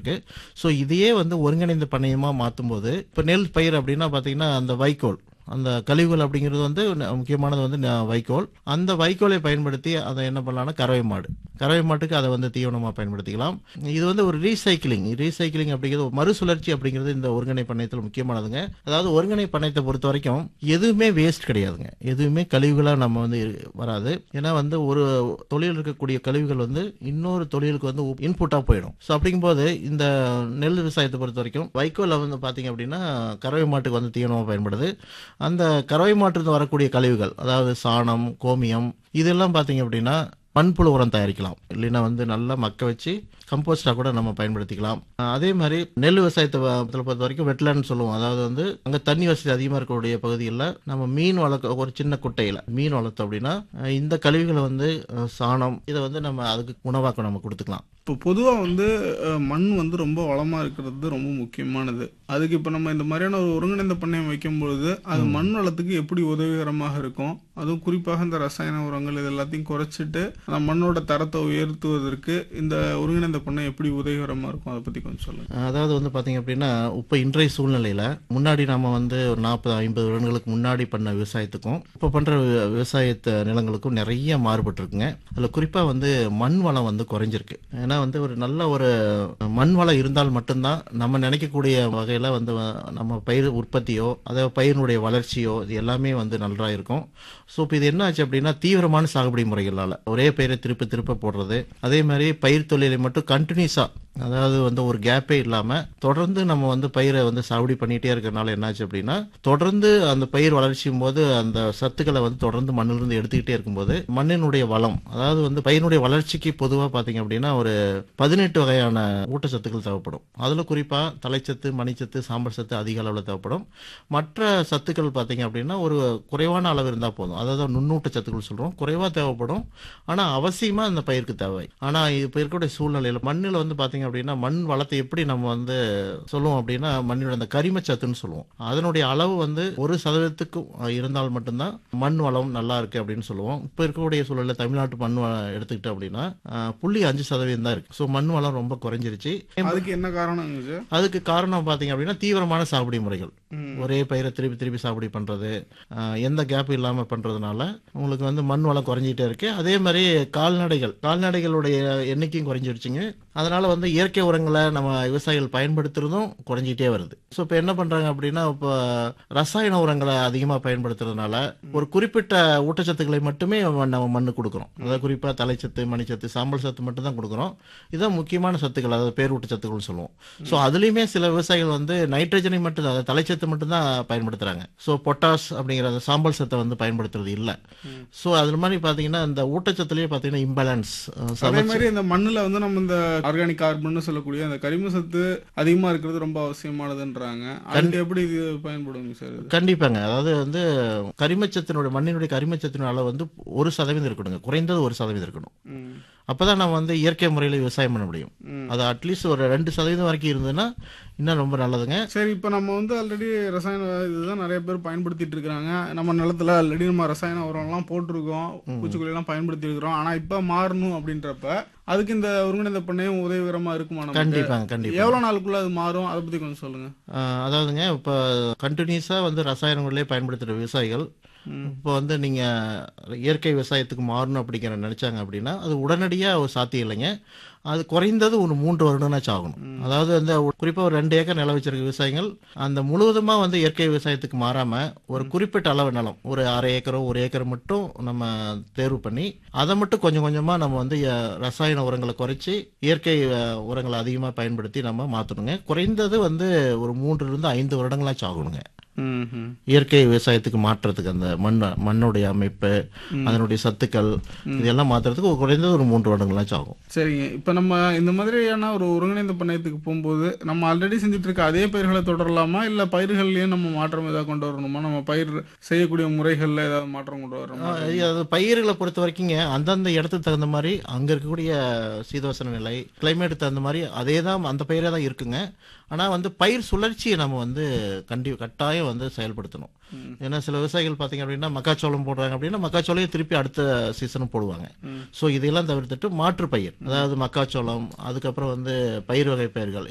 இருக்கு ஸோ இதையே வந்து ஒருங்கிணைந்த பண்ணையமாக மாற்றும்போது இப்போ நெல் பயிர் அப்படின்னா பார்த்தீங்கன்னா அந்த வைக்கோல் அந்த கழிவுகள் அப்படிங்கிறது வந்து ந- முக்கியமானது வந்து ந- வைக்கோல் அந்த வைக்கோலை பயன்படுத்தி அதை என்ன பண்ணலாம்னா கறவை மாடு கறவை மாட்டுக்கு அதை வந்து தீவனமாக பயன்படுத்திக்கலாம் இது வந்து ஒரு ரீசைக்கிளிங் ரீசைக்கிளிங் அப்படிங்கிறது ஒரு மறுசுழற்சி அப்படிங்கிறது இந்த ஒருங்கிணை பண்ணையத்தில் முக்கியமானதுங்க அதாவது ஒருங்கிணை பண்ணையத்தை பொறுத்த வரைக்கும் எதுவுமே வேஸ்ட் கிடையாதுங்க எதுவுமே கழிவுகளாக நம்ம வந்து இரு- வராது ஏன்னா வந்து ஒரு தொழில் இருக்கக்கூடிய கழிவுகள் வந்து இன்னொரு தொழிலுக்கு வந்து இன்புட்டாக போயிடும் ஸோ அப்படிங்கும்போது இந்த நெல் விவசாயத்தை பொறுத்த வரைக்கும் வைக்கோல வந்து பார்த்தீங்க அப்படின்னா கறவை மாட்டுக்கு வந்து தீவனமாக பயன்படுது அந்த கறவை மாட்டுல வரக்கூடிய கழிவுகள் அதாவது சாணம் கோமியம் இதெல்லாம் பார்த்தீங்க அப்படின்னா மண்புழு உரம் தயாரிக்கலாம் இல்லைன்னா வந்து நல்லா மக்க வச்சு கம்போஸ்டாக கூட நம்ம பயன்படுத்திக்கலாம் அஹ் அதே மாதிரி நெல் விவசாயத்தை வ- பொறுத்த வரைக்கும் வெட்லான்னு சொல்லுவோம் அதாவது வந்து அங்கே தண்ணி வசதி அதிகமாக இருக்கக்கூடிய பகுதிகளில் நம்ம மீன் வளர்க்க ஒரு சின்ன குட்டையில் மீன் வளர்த்தோம் அப்படின்னா அஹ் இந்த கழிவுகளை வந்து அஹ் சாணம் இதை வந்து நம்ம அதுக்கு உணவாக்க நம்ம கொடுத்துக்கலாம் இப்போ பொதுவாக வந்து அஹ், மண் வந்து ரொம்ப வளமாக இருக்கிறது ரொம்ப முக்கியமானது அதுக்கு இப்போ நம்ம இந்த மாதிரியான ஒரு ஒருங்கிணைந்த பண்ணையம் வைக்கும் பொழுது அது மண் வளத்துக்கு எப்படி உதவிகரமாக இருக்கும் அதுவும் குறிப்பாக இந்த ரசாயன உரங்கள் இது எல்லாத்தையும் குறைச்சிட்டு அந்த மண்ணோட தரத்தை உயர்த்துவதற்கு இந்த ஒருங்கிணைந்த பண்ணை எப்படி உதவிகரமாக இருக்கும் அதை பற்றி கொஞ்சம் சொல்லுங்கள் அதாவது வந்து பார்த்தீங்க அப்படின்னா இப்போ இன்றைய சூழ்நிலையில் முன்னாடி நம்ம வந்து ஒரு நாற்பது ஐம்பது வருடங்களுக்கு முன்னாடி பண்ண விவசாயத்துக்கும் இப்போ பண்ணுற விவசாயத்த நிலங்களுக்கும் நிறைய மாறுபட்டிருக்குங்க அதில் குறிப்பாக வந்து மண் வளம் வந்து குறைஞ்சிருக்கு ஏன்னா வந்து ஒரு நல்ல ஒரு மண் வளம் இருந்தால் மட்டும்தான் நம்ம நினைக்கக்கூடிய வகையில் வந்து நம்ம பயிர் உற்பத்தியோ அதாவது பயிரினுடைய வளர்ச்சியோ இது எல்லாமே வந்து நல்லா இருக்கும் ஸோ இப்போ இது என்ன ஆச்சு அப்படின்னா தீவிரமான சாகுபடி முறைகளால் ஒரே பயிரை திருப்ப திருப்ப போடுறது அதே மாதிரி பயிர் தொழிலை மட்டும் கண்டினியூஸாக அதாவது வந்து ஒரு கேப்பே இல்லாமல் தொடர்ந்து நம்ம வந்து பயிரை வந்து சாகுபடி பண்ணிகிட்டே இருக்கிறனால என்னாச்சு அப்படின்னா தொடர்ந்து அந்த பயிர் வளர்ச்சியும் போது அந்த சத்துக்களை வந்து தொடர்ந்து மண்ணிலிருந்து எடுத்துக்கிட்டே இருக்கும்போது மண்ணினுடைய வளம் அதாவது வந்து பயிரினுடைய வளர்ச்சிக்கு பொதுவாக பார்த்தீங்க அப்படின்னா ஒரு பதினெட்டு வகையான ஊட்டச்சத்துக்கள் தேவைப்படும் அதில் குறிப்பாக தலைச்சத்து மணிச்சத்து சாம்பல் சத்து அதிக அளவில் தேவைப்படும் மற்ற சத்துக்கள் பார்த்தீங்க அப்படின்னா ஒரு குறைவான அளவு இருந்தால் போதும் அதாவது நுண்ணூட்ட சத்துக்கள் சொல்கிறோம் குறைவாக தேவைப்படும் ஆனால் அவசியமாக அந்த பயிருக்கு தேவை ஆனால் இப்போ இருக்கக்கூடிய சூழ்நிலையில் மண்ணில் வந்து பார்த்தீங்க அப்படின்னா மண் வளத்தை எப்படி நம்ம வந்து சொல்லுவோம் அப்படின்னா மண்ணோட அந்த கரிமச்சத்துன்னு சொல்லுவோம் அதனுடைய அளவு வந்து ஒரு சதவீதத்துக்கு இருந்தால் மட்டும்தான் மண் வளம் நல்லா இருக்கு அப்படின்னு சொல்லுவோம் இப்போ இருக்கக்கூடிய சூழலில் தமிழ்நாட்டு மண் வளம் எடுத்துக்கிட்டோம் அப்படின்னா அஹ், புள்ளி அஞ்சு சதவீதம் தான் இருக்கு ஸோ மண் வளம் ரொம்ப குறைஞ்சிருச்சு அதுக்கு என்ன காரணங்க சார் அதுக்கு காரணம் பார்த்தீங்க அப்படின்னா தீவிரமான சாகுபடி முறைகள் ம். ஒரே பயிரை திருப்பி திருப்பி சாகுபடி பண்ணுறது எந்த கேப் இல்லாமல் பண்ணுறதுனால உங்களுக்கு வந்து மண் வளம் குறைஞ்சிட்டே இருக்கு அதே மாதிரி கால்நடைகள் கால்நடைகளுடைய எண்ணிக்கையும் குறைஞ்சிருச்சுங்க அதனால வந்து இயற்கை உரங்களை நம்ம விவசாயிகள் பயன்படுத்துறதும் குறைஞ்சிட்டே வருது ஸோ இப்போ என்ன பண்ணுறாங்க அப்படின்னா இப்போ ரசாயன உரங்களை அதிகமாக பயன்படுத்துறதுனால ஒரு குறிப்பிட்ட ஊட்டச்சத்துக்களை மட்டுமே நம்ம மண்ணு கொடுக்குறோம் அதாவது குறிப்பாக தலைச்சத்து மணிச்சத்து சாம்பல் சத்து மட்டும் தான் கொடுக்குறோம் இதுதான் முக்கியமான சத்துக்கள் அதாவது பேர் ஊட்டச்சத்துக்கள் சொல்லுவோம் ஸோ அதுலேயுமே சில விவசாயிகள் வந்து நைட்ரஜனை மட்டும் தான் அதாவது தலைச்சத்து மட்டும் தான் பயன்படுத்துகிறாங்க ஸோ பொட்டாஸ் அப்படிங்கிற அந்த சாம்பல் சத்தை வந்து பயன்படுத்துறது இல்லை ஸோ அது மாதிரி பார்த்தீங்கன்னா இந்த ஊட்டச்சத்துலேயே பார்த்தீங்கன்னா இம்பேலன்ஸ் அதே மாதிரி இந்த மண்ணுல வந்து நம்ம இந்த ஆர்கானிக் கார்பன் சொல்லக்கூடிய அந்த கரிம சத்து அதிகமா இருக்கிறது ரொம்ப அவசியமானதுன்றாங்க அதுக்கு எப்படி இது பயன்படுங்க சார் இது கண்டிப்பாங்க அதாவது வந்து கரிமச்சத்தினுடைய மண்ணினுடைய கரிமச்சத்தினுடைய அளவு வந்து ஒரு சதவீதம் இருக்கணுங்க குறைந்தது ஒரு சதவீதம் இருக்கணும் ம். அப்பதான் நம்ம வந்து இயற்கை முறையில் விவசாயம் பண்ண முடியும் ம். அது அட்லீஸ்ட் ஒரு ரெண்டு சதவீதம் வரைக்கும் இருந்ததுன்னா இன்னும் ரொம்ப நல்லதுங்க சரி இப்போ நம்ம வந்து ஆல்ரெடி ரசாயன இதுதான் நிறைய பேர் பயன்படுத்திட்டு இருக்காங்க நம்ம நிலத்துல ஆல்ரெடி நம்ம ரசாயன உரம்லாம் போட்டிருக்கோம் பூச்சிக்கொல்லிலாம் பயன்படுத்தி இருக்கிறோம் ஆனா இப்போ மாறணும் அப்படின்றப்ப அதுக்கு இந்த ஒருங்கிணைந்த பண்ணையும் உதவிகரமா இருக்குமா நமக்கு கண்டிப்பாங்க கண்டிப்பா எவ்வளவு நாளுக்குள்ள அது மாறும் அதை பத்தி கொஞ்சம் சொல்லுங்க ஆஹ் அதாவதுங்க இப்போ கண்டினியூஸாக வந்து ரசாயனங்களே பயன்படுத்துகிற விவசாயிகள் ம். இப்போ வந்து நீங்கள் இயற்கை விவசாயத்துக்கு மாறணும் அப்படிங்கிற நினச்சாங்க அப்படின்னா அது உடனடியாக ஒரு சாத்தியம் இல்லைங்க அது குறைந்தது ஒரு மூன்று வருடம்னாச்சும் ஆகணும் அதாவது வந்து குறிப்பாக ஒரு ரெண்டு ஏக்கர் நிலம் வச்சிருக்க விவசாயிகள் அந்த முழுவதுமாக வந்து இயற்கை விவசாயத்துக்கு மாறாமல் ஒரு குறிப்பிட்ட அளவு நிலம் ஒரு அரை ஏக்கரோ ஒரு ஏக்கர் மட்டும் நம்ம தேர்வு பண்ணி அதை மட்டும் கொஞ்சம் கொஞ்சமாக நம்ம வந்து அஹ், ரசாயன உரங்களை குறைச்சி இயற்கை அஹ், உரங்களை அதிகமாக பயன்படுத்தி நம்ம மாற்றணுங்க குறைந்தது வந்து ஒரு மூன்றிலிருந்து ஐந்து வருடங்களாச்சும் ஆகணுங்க ம் ம் இயற்கை விவசாயத்துக்கு மாற்றுறதுக்கு அந்த மண் மண்ணுடைய அமைப்பு அதனுடைய சத்துக்கள் இதெல்லாம் மாற்றுறதுக்கு ஒரு குறைந்தது ஒரு மூன்று வருடங்களாச்சும் ஆகும் சரிங்க இப்போ நம்ம இந்த மாதிரியான ஒரு ஒருங்கிணைந்த பண்ணையத்துக்கு போகும்போது நம்ம ஆல்ரெடி செஞ்சுட்டு இருக்க அதே பயிர்களை தொடரலாமா இல்லை பயிர்கள்லயும் நம்ம மாற்றம் ஏதாவது கொண்டு வரணுமா நம்ம பயிர் செய்யக்கூடிய முறைகள்ல ஏதாவது மாற்றம் கொண்டு வரணுமா ஆஹ் அது பயிர்களை பொறுத்த வரைக்குங்க அந்தந்த இடத்துக்கு தகுந்த மாதிரி அங்க இருக்கக்கூடிய சீதோசன நிலை கிளைமேட் தகுந்த மாதிரி அதே தான் அந்த பயிரே தான் இருக்குங்க ஆனா வந்து பயிர் சுழற்சியை நம்ம வந்து கண்டி கட்டாயம் வந்து செயல்படுத்தணும் ஏன்னா சில விவசாயிகள் பார்த்தீங்க அப்படின்னா மக்காச்சோளம் போடுறாங்க அப்படின்னா மக்காச்சோளையும் திருப்பி அடுத்த சீசனும் போடுவாங்க ஸோ இதையெல்லாம் தவிர்த்துட்டு மாற்று பயிர் அதாவது மக்காச்சோளம் அதுக்கப்புறம் வந்து பயிர் வகை பயிர்கள்